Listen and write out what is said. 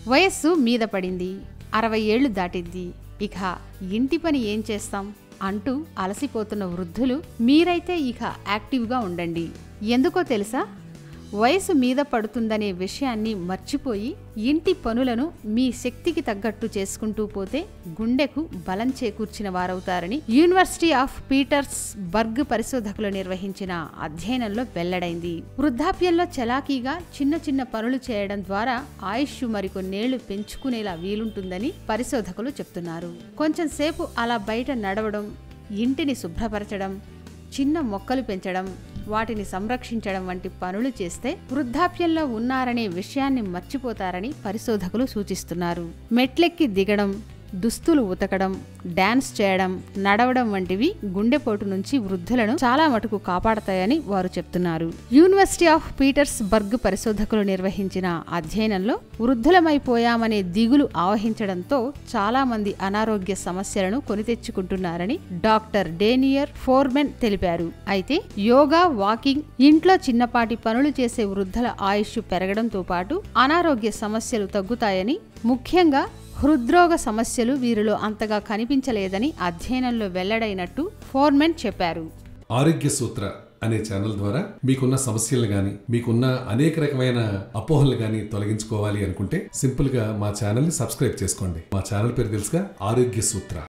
వయస్సు మీద పడింది అరవై ఏళ్లు దాటింది ఇక ఇంటి పని ఏం చేస్తాం అంటూ అలసిపోతున్న వృద్ధులు మీరైతే ఇక యాక్టివ్గా ఉండండి ఎందుకో తెలుసా వయసు మీద పడుతుందనే విషయాన్ని మర్చిపోయి ఇంటి పనులను మీ శక్తికి తగ్గట్టు చేసుకుంటూ పోతే గుండెకు బలం చేకూర్చిన వారవుతారని యూనివర్సిటీ ఆఫ్ పీటర్స్ బర్గ్ పరిశోధకులు నిర్వహించిన అధ్యయనంలో వెల్లడైంది వృద్ధాప్యంలో చలాకీగా చిన్న చిన్న పనులు చేయడం ద్వారా ఆయుష్ మరికొన్నేళ్లు పెంచుకునేలా వీలుంటుందని పరిశోధకులు చెప్తున్నారు కొంచెం సేపు అలా బయట నడవడం ఇంటిని శుభ్రపరచడం చిన్న మొక్కలు పెంచడం వాటిని సంరక్షించడం వంటి పనులు చేస్తే వృద్ధాప్యంలో ఉన్నారనే విషయాన్ని మర్చిపోతారని పరిశోధకులు సూచిస్తున్నారు మెట్లెక్కి దిగడం దుస్తులు ఉతకడం డాన్స్ చేయడం నడవడం వంటివి గుండెపోటు నుంచి వృద్ధులను చాలా మటుకు కాపాడతాయని వారు చెప్తున్నారు యూనివర్సిటీ ఆఫ్ పీటర్స్ బర్గ్ పరిశోధకులు నిర్వహించిన అధ్యయనంలో వృద్ధులమైపోయామనే దిగులు ఆవహించడంతో చాలా మంది అనారోగ్య సమస్యలను కొని తెచ్చుకుంటున్నారని డాక్టర్ డేనియర్ ఫోర్మెన్ తెలిపారు అయితే యోగా వాకింగ్ ఇంట్లో చిన్నపాటి పనులు చేసే వృద్ధుల ఆయుష్ పెరగడంతో పాటు అనారోగ్య సమస్యలు తగ్గుతాయని ముఖ్యంగా హృద్రోగ సమస్యలు వీరిలో అంతగా కనిపించలేదని అధ్యయనంలో వెల్లడైనట్టు ఫోర్మెన్ చెప్పారు ఆరోగ్య సూత్ర అనే ఛానల్ ద్వారా మీకున్న సమస్యలు గాని మీకున్న అనేక రకమైన అపోహలు గాని తొలగించుకోవాలి అనుకుంటే సింపుల్ గా మా ఛానల్ ని సబ్స్క్రైబ్ చేసుకోండి మా ఛానల్ పేరు తెలుసుగా ఆరోగ్య సూత్ర